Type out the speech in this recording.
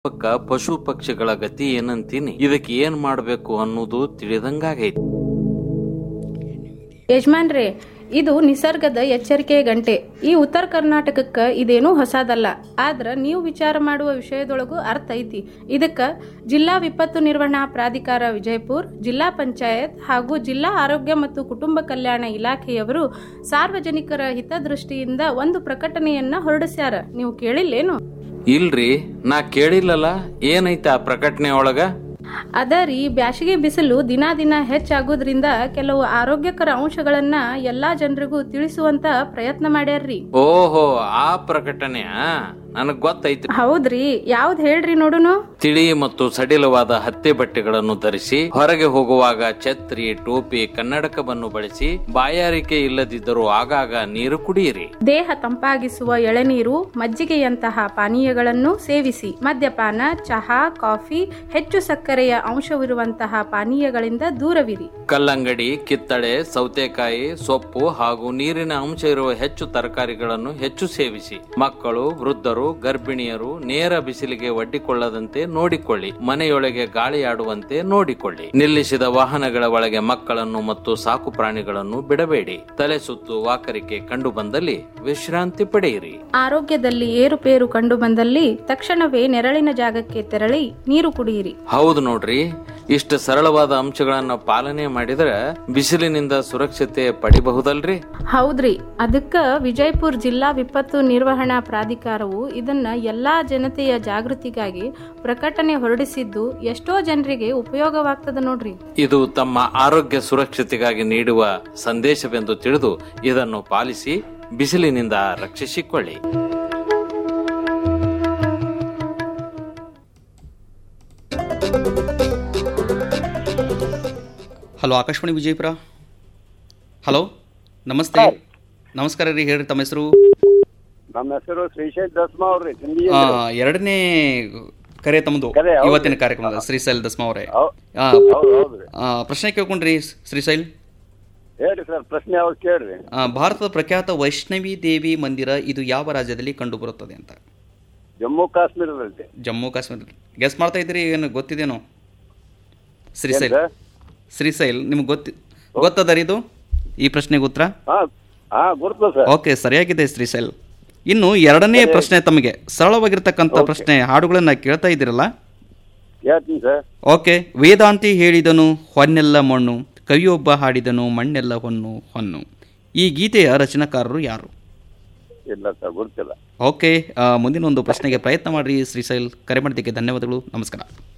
ಪಕ್ಕ ಪಶು ಪಕ್ಷಿಗಳ ಗತಿ ಏನಂತೀನಿ ಇದಕ್ಕೆ ಏನ್ ಮಾಡ್ಬೇಕು ಅನ್ನೋದು ತಿಳಿದಂಗಾಗೈತಿ ಯಜಮಾನ್ರೇ ಇದು ನಿಸರ್ಗದ ಎಚ್ಚರಿಕೆ ಗಂಟೆ ಈ ಉತ್ತರ ಕರ್ನಾಟಕಕ್ಕೆ ಇದೇನೂ ಹೊಸದಲ್ಲ ಆದ್ರ ನೀವು ವಿಚಾರ ಮಾಡುವ ವಿಷಯದೊಳಗೂ ಅರ್ಥ ಐತಿ ಇದಕ್ಕ ಜಿಲ್ಲಾ ವಿಪತ್ತು ನಿರ್ವಹಣಾ ಪ್ರಾಧಿಕಾರ ವಿಜಯಪುರ ಜಿಲ್ಲಾ ಪಂಚಾಯತ್ ಹಾಗೂ ಜಿಲ್ಲಾ ಆರೋಗ್ಯ ಮತ್ತು ಕುಟುಂಬ ಕಲ್ಯಾಣ ಇಲಾಖೆಯವರು ಸಾರ್ವಜನಿಕರ ಹಿತದೃಷ್ಟಿಯಿಂದ ಒಂದು ಪ್ರಕಟಣೆಯನ್ನ ಹೊರಡಿಸ್ಯಾರ ನೀವು ಕೇಳಿಲ್ಲೇನು ಇಲ್ರಿ ನಾ ಕೇಳಿಲ್ಲಲ್ಲ ಏನೈತಿ ಆ ಪ್ರಕಟಣೆ ಒಳಗ ಅದ ರೀ ಬ್ಯಾಸಿಗೆ ಬಿಸಿಲು ದಿನ ದಿನ ಹೆಚ್ಚಾಗೋದ್ರಿಂದ ಕೆಲವು ಆರೋಗ್ಯಕರ ಅಂಶಗಳನ್ನ ಎಲ್ಲಾ ಜನರಿಗೂ ತಿಳಿಸುವಂತ ಪ್ರಯತ್ನ ಮಾಡ್ಯಾರ್ರಿ ಓಹೋ ಆ ಪ್ರಕಟಣೆ ನನಗ್ ಗೊತ್ತೈತಿ ಹೌದ್ರಿ ಯಾವ್ದ್ ಹೇಳ್ರಿ ನೋಡುನು ತಿಳಿ ಮತ್ತು ಸಡಿಲವಾದ ಹತ್ತೆ ಬಟ್ಟೆಗಳನ್ನು ಧರಿಸಿ ಹೊರಗೆ ಹೋಗುವಾಗ ಛತ್ರಿ ಟೋಪಿ ಕನ್ನಡಕವನ್ನು ಬಳಸಿ ಬಾಯಾರಿಕೆ ಇಲ್ಲದಿದ್ದರೂ ಆಗಾಗ ನೀರು ಕುಡಿಯಿರಿ ದೇಹ ತಂಪಾಗಿಸುವ ಎಳೆನೀರು ಮಜ್ಜಿಗೆಯಂತಹ ಪಾನೀಯಗಳನ್ನು ಸೇವಿಸಿ ಮದ್ಯಪಾನ ಚಹಾ ಕಾಫಿ ಹೆಚ್ಚು ಸಕ್ಕರೆಯ ಅಂಶವಿರುವಂತಹ ಪಾನೀಯಗಳಿಂದ ದೂರವಿರಿ ಕಲ್ಲಂಗಡಿ ಕಿತ್ತಳೆ ಸೌತೆಕಾಯಿ ಸೊಪ್ಪು ಹಾಗೂ ನೀರಿನ ಅಂಶ ಇರುವ ಹೆಚ್ಚು ತರಕಾರಿಗಳನ್ನು ಹೆಚ್ಚು ಸೇವಿಸಿ ಮಕ್ಕಳು ವೃದ್ಧರು ಗರ್ಭಿಣಿಯರು ನೇರ ಬಿಸಿಲಿಗೆ ಒಡ್ಡಿಕೊಳ್ಳದಂತೆ ನೋಡಿಕೊಳ್ಳಿ ಮನೆಯೊಳಗೆ ಗಾಳಿಯಾಡುವಂತೆ ನೋಡಿಕೊಳ್ಳಿ ನಿಲ್ಲಿಸಿದ ವಾಹನಗಳ ಒಳಗೆ ಮಕ್ಕಳನ್ನು ಮತ್ತು ಸಾಕು ಪ್ರಾಣಿಗಳನ್ನು ಬಿಡಬೇಡಿ ತಲೆ ಸುತ್ತು ವಾಕರಿಕೆ ಕಂಡು ಬಂದಲ್ಲಿ ವಿಶ್ರಾಂತಿ ಪಡೆಯಿರಿ ಆರೋಗ್ಯದಲ್ಲಿ ಏರುಪೇರು ಕಂಡು ಬಂದಲ್ಲಿ ತಕ್ಷಣವೇ ನೆರಳಿನ ಜಾಗಕ್ಕೆ ತೆರಳಿ ನೀರು ಕುಡಿಯಿರಿ ಹೌದು ನೋಡ್ರಿ ಇಷ್ಟು ಸರಳವಾದ ಅಂಶಗಳನ್ನ ಪಾಲನೆ ಮಾಡಿದ್ರೆ ಬಿಸಿಲಿನಿಂದ ಸುರಕ್ಷತೆ ಪಡಿಬಹುದಲ್ರಿ ಹೌದ್ರಿ ಅದಕ್ಕ ವಿಜಯಪುರ ಜಿಲ್ಲಾ ವಿಪತ್ತು ನಿರ್ವಹಣಾ ಪ್ರಾಧಿಕಾರವು ಇದನ್ನ ಎಲ್ಲಾ ಜನತೆಯ ಜಾಗೃತಿಗಾಗಿ ಪ್ರಕಟಣೆ ಹೊರಡಿಸಿದ್ದು ಎಷ್ಟೋ ಜನರಿಗೆ ಉಪಯೋಗವಾಗ್ತದ ನೋಡ್ರಿ ಇದು ತಮ್ಮ ಆರೋಗ್ಯ ಸುರಕ್ಷತೆಗಾಗಿ ನೀಡುವ ಸಂದೇಶವೆಂದು ತಿಳಿದು ಇದನ್ನು ಪಾಲಿಸಿ ಬಿಸಿಲಿನಿಂದ ರಕ್ಷಿಸಿಕೊಳ್ಳಿ ಹಲೋ ಆಕಾಶವಾಣಿ ವಿಜಯಪುರ ಹಲೋ ನಮಸ್ತೆ ನಮಸ್ಕಾರ ರೀ ಹೇಳ್ರಿ ತಮ್ಮ ಹೆಸರು ನಮ್ಮ ಹೆಸರು ಶ್ರೀಶೈಲ್ ದಸ್ಮಾ ಅವ್ರಿ ತಿಂಡಿ ಆ, ಎರಡನೇ ಕರೆ ತಮ್ಮದು ಕರೆ, ಹೌದು. ಇವತ್ತಿನ ಕಾರ್ಯಕ್ರಮದ ಶ್ರೀಶೈಲ್ ದಸ್ಮಾ ಅವರೇ ಹೌ- ಆ, ಹೌದು ಹೌದ್ರಿ ಆ, ಪ್ರಶ್ನೆ ಕೇಳ್ಕೊಂಡ್ರಿ ಶ್ರೀಶೈಲ್ ಹೇಳ್ರಿ ಸರ್ ಪ್ರಶ್ನೆ ಯಾವ್ದು ಕೇಳ್ರಿ ಆ, ಭಾರತದ ಪ್ರಖ್ಯಾತ ವೈಷ್ಣವಿ ದೇವಿ ಮಂದಿರ ಇದು ಯಾವ ರಾಜ್ಯದಲ್ಲಿ ಕಂಡುಬರುತ್ತದೆ ಅಂತ ಜಮ್ಮು ಕಾಶ್ಮೀರದಲ್ಲಿ ಜಮ್ಮು ಕಾಶ್ಮೀರ ಗೆಸ್ ಮಾಡ್ತಾ ಇದ್ದೀರಿ ಏನು ಗೊತ್ತಿದೇನೋ ಶ್ರೀಶೈಲ್ ಏನ್ ಸರ್? ಶ್ರೀಶೈಲ್ ನಿಮ್ಗೆ ಗೊತ್ತಿ ಗೊತ್ತದ ರೀ ಇದು ಈ ಪ್ರಶ್ನೆಗೆ ಉತ್ತರ ಹಾ ಹಾ ಗುರುತು ಸರ್ ಓಕೆ ಸರಿಯಾಗಿದೆ ಶ್ರೀಶೈಲ್ ಇನ್ನು ಎರಡನೇ ಪ್ರಶ್ನೆ ತಮಗೆ ಸರಳವಾಗಿರ್ತಕ್ಕಂಥ ಪ್ರಶ್ನೆ ಹಾಡುಗಳನ್ನ ಕೇಳ್ತಾ ಇದ್ದೀರಲ್ಲ ಹೇಳ್ತೀನಿ ಸರ್ ಓಕೆ ವೇದಾಂತಿ ಹೇಳಿದನು ಹೊನ್ನೆಲ್ಲ ಮಣ್ಣು ಕವಿಯೊಬ್ಬ ಹಾಡಿದನು ಮಣ್ಣೆಲ್ಲ ಹೊನ್ನು ಹೊನ್ನು ಈ ಗೀತೆಯ ರಚನಾಕಾರರು ಯಾರು ಇಲ್ಲ ಸರ್ ಗುರುತಿಲ್ಲ ಓಕೆ ಆ, ಮುಂದಿನ ಒಂದು ಪ್ರಶ್ನೆಗೆ ಪ್ರಯತ್ನ ಮಾಡಿರಿ ಶ್ರೀಶೈಲ್ ಕರೆ ಮಾಡಿದ್ದಕ್ಕೆ ಧನ್ಯವಾದಗಳು ನಮಸ್ಕಾರ